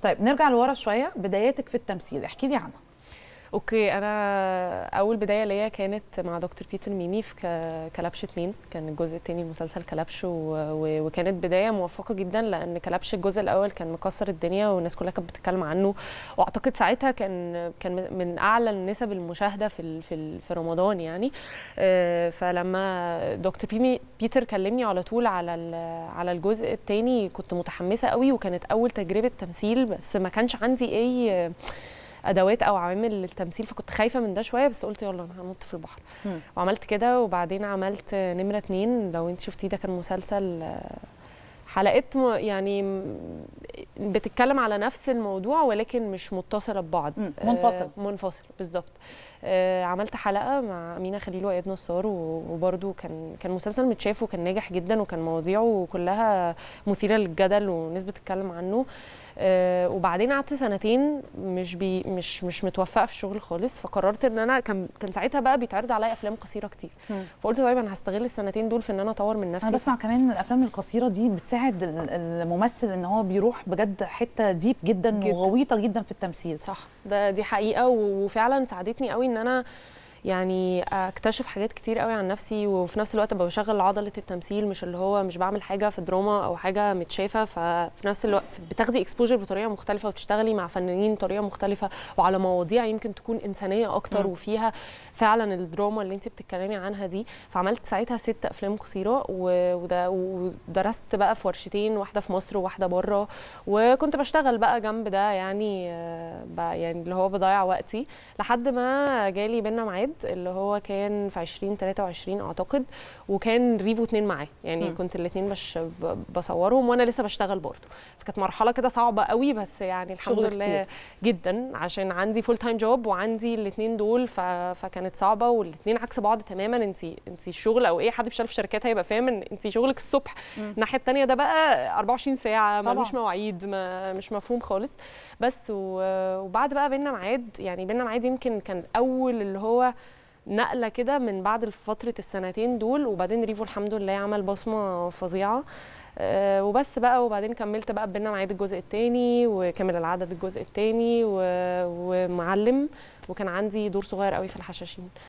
طيب نرجع لورا شويه بداياتك في التمثيل احكي لي عنها اوكي انا اول بدايه ليا كانت مع دكتور بيتر ميمي في ك- كلبش اتنين كان الجزء التاني مسلسل كلبش و... و... وكانت بدايه موفقه جدا لان كلبش الجزء الاول كان مكسر الدنيا والناس كلها كانت بتتكلم عنه واعتقد ساعتها كان كان من اعلى النسب المشاهده في ال... في, ال... في رمضان يعني آه، فلما دكتور بيمي بيتر كلمني على طول على ال... على الجزء التاني كنت متحمسه قوي وكانت اول تجربه تمثيل بس ما كانش عندي اي ادوات او عوامل للتمثيل فكنت خايفه من ده شويه بس قلت يلا انا هنط في البحر مم. وعملت كده وبعدين عملت نمره اتنين لو انت شفتيه ده كان مسلسل آه، حلقات م- يعني م- بتتكلم على نفس الموضوع ولكن مش متصله ببعض مم، آه، منفصل. منفصل بالظبط آه، عملت حلقه مع امينه خليل واياد نصار و- وبرده كان كان مسلسل متشاف وكان ناجح جدا وكان مواضيعه كلها مثيره للجدل والناس بتتكلم عنه آه، وبعدين قعدت سنتين مش بي مش مش متوفقه في الشغل خالص فقررت ان انا كان كان ساعتها بقى بيتعرض عليا افلام قصيره كتير مم. فقلت طيب انا هستغل السنتين دول في ان انا اطور من نفسي انا بسمع كمان ان الافلام القصيره دي بتساعد ال- الممثل ان هو بيروح بجد حته ديب جدا, جداً. وغويطه جدا في التمثيل صح ده دي حقيقه و- وفعلا ساعدتني قوي ان انا يعني اكتشف حاجات كتير قوي عن نفسي وفي نفس الوقت ابقى بشغل عضله التمثيل مش اللي هو مش بعمل حاجه في دراما او حاجه متشافه ففي نفس الوقت بتاخدي اكسبوجر بطريقه مختلفه وبتشتغلي مع فنانين بطريقه مختلفه وعلى مواضيع يمكن تكون انسانيه اكتر مم. وفيها فعلا الدراما اللي انت بتتكلمي عنها دي فعملت ساعتها ست افلام قصيره و- وده ودرست بقى في ورشتين واحده في مصر وواحده بره وكنت بشتغل بقى جنب ده يعني آه، بقى يعني اللي هو بضيع وقتي لحد ما جالي بينا ميعاد اللي هو كان في 2023 اعتقد وكان ريفو اتنين معاه يعني مم. كنت الاتنين بش ب- بصورهم وانا لسه بشتغل برضه فكانت مرحله كده صعبه قوي بس يعني الحمد شغل لله كتير. جدا عشان عندي فول تايم جوب وعندي الاثنين دول ف... فكانت صعبه والاثنين عكس بعض تماما انت انت الشغل او اي حد بيشتغل في شركات هيبقى فاهم ان انت شغلك الصبح مم. الناحيه الثانيه ده بقى 24 ساعه طبعاً. ملوش مواعيد ما مش مفهوم خالص بس و... وبعد بقى بينا ميعاد يعني بينا ميعاد يمكن كان اول اللي هو نقله كده من بعد فتره السنتين دول وبعدين ريفو الحمد لله عمل بصمه فظيعه آه، وبس بقى وبعدين كملت بقى بينا ميعاد الجزء الثاني وكمل العدد الجزء الثاني ومعلم وكان عندي دور صغير قوي في الحشاشين